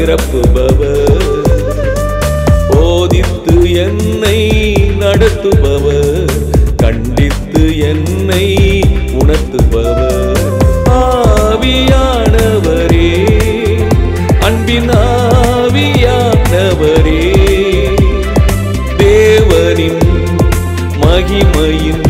நிரப்புபவர் போதித்து என்னை நடத்துபவர் கண்டித்து என்னை உணர்த்துபவர் ஆவியானவரே அன்பின் ஆவியானவரே தேவனின் மகிமையின்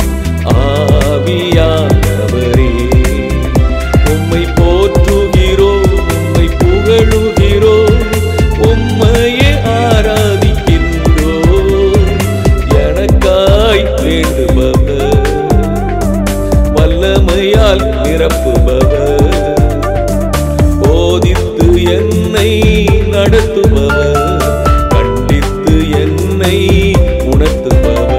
ஆவியானவரே உம்மை போற்றுகிறோம் உம்மை புகழுகிறோம் உம்மையே ஆராதிக்கின்றோம் எனக்காய் வேண்டுபவர் வல்லமையால் நிரப்புபவர் போதித்து என்னை நடத்துபவர் கண்டித்து என்னை உணர்த்துபவர்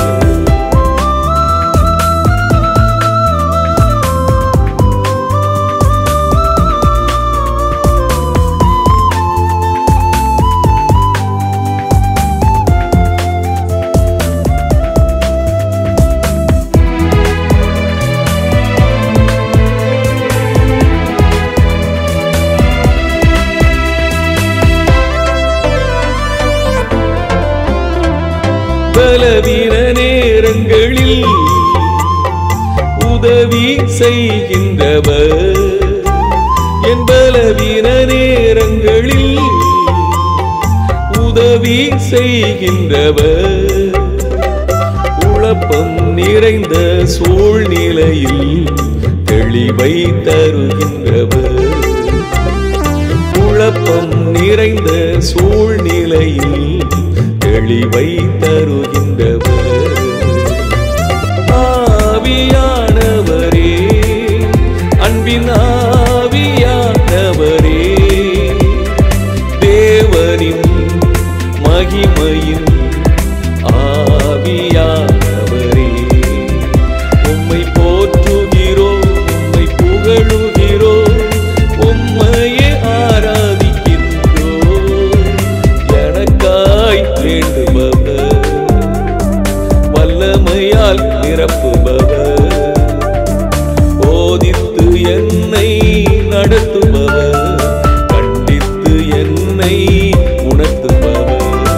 பலவீன நேரங்களில் உதவி செய்கின்றவர் என் பலவீன நேரங்களில் உதவி செய்கின்றவர் குழப்பம் நிறைந்த சூழ்நிலையில் தெளிவை தருகின்றவர் குழப்பம் நிறைந்த சூழ்நிலையில் தெளிவை தருகின்றவர் ஆவியானவரே அன்பின் ஆவியானவரே தேவனின் மகிமையின் ஆவியானவரே உம்மை போற்றுகிறோம் உம்மை புகழுகிறோம் உம்மையே ஆராதிக்கின்றோம் எனக்காய் வேண்டுபவர் வல்லமையால் நிரப்புபவர் போதித்து என்னை நடத்துபவர் கண்டித்து என்னை உணர்த்துபவர்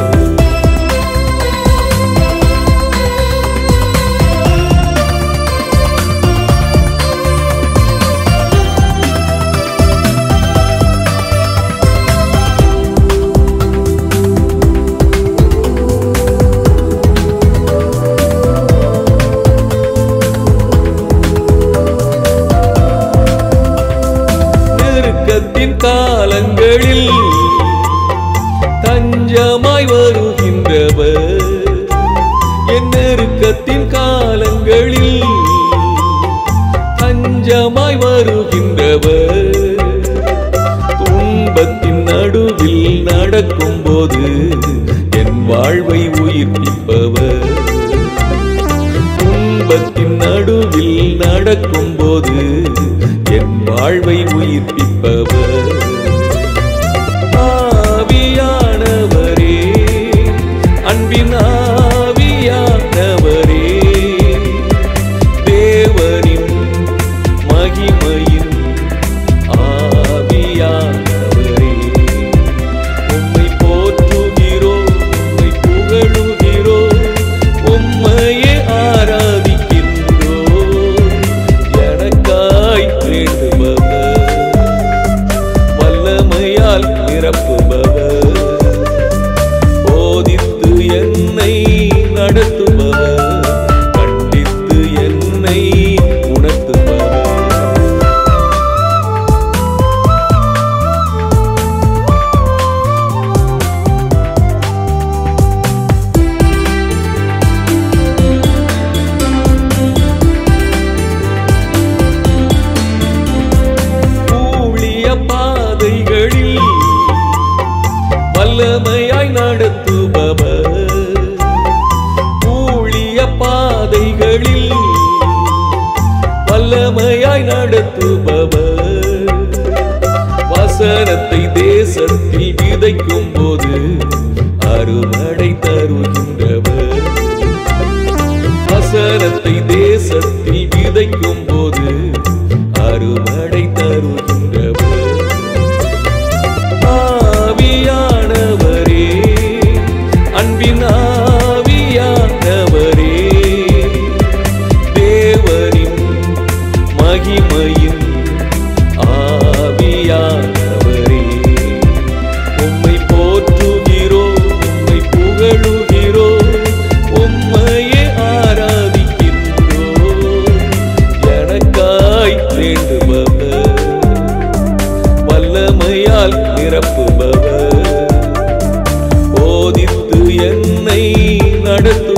நெருக்கத்தின் காலங்களில் தஞ்சமாய் வருகின்றவர் என் நெருக்கத்தின் காலங்களில் தஞ்சமாய் வருகின்றவர் துன்பத்தின் நடுவில் நடக்கும்போது என் வாழ்வை உயிர்ப்பிப்பவர் துன்பத்தின் நடுவில் நடக்கும்போது என் வாழ்வை உயிர்ப்பிப்பவர் ஆவியானவரே அன்பின் ஆவியானவரே தேவனின் மகிமையின் ஆவியானவரே உம்மை போற்றுகிறோம் உம்மை புகழுகிறோம் உம்மையே ஆராதிக்கின்றோம் எனக்காய் வேண்டுபவர் வல்லமையால் நிரப்புபவர் போதித்து என்னை நடத்துபவர் கண்டித்து என்னை உணர்த்துபவர் ஊழிய பாதைகளில் வல்லமையாய் நடத்துபவர் ஊழிய பாதைகளில் வல்லமையாய் நடத்துபவர் வசனத்தை தேசத்தில் விதைக்கும் போது அறுவடை தருகின்றவர் வசனத்தை தேசத்தில் விதைக்கும் போது அறுவடை தருகின்றவர்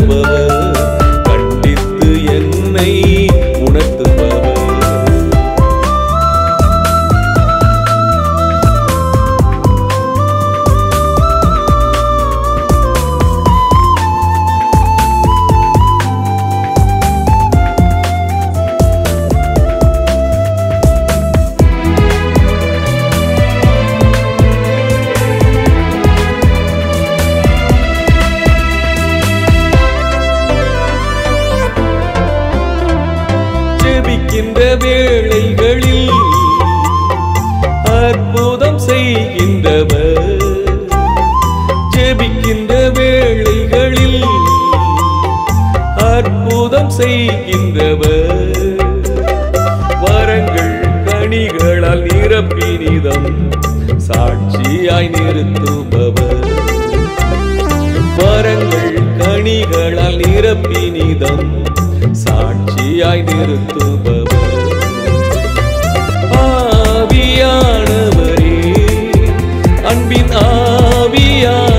நடத்துபவர் கண்டித்து என்னை உணர்த்துபவர் ஜெபிக்கின்ற வேளைகளில் அற்புதம் செய்கின்றவர் ஜெபிக்கின்ற வேளைகளில் அற்புதம் செய்கின்றவர் வரங்கள் கனிகளால் நிரப்பினிதம் சாட்சியாய் நிறுத்துபவர் வரங்கள் கனிகளால் நிரப்பினிதம் சாட்சியாய் நிறுத்துபவர் ஆவியானவரே அன்பின் ஆவியானவரே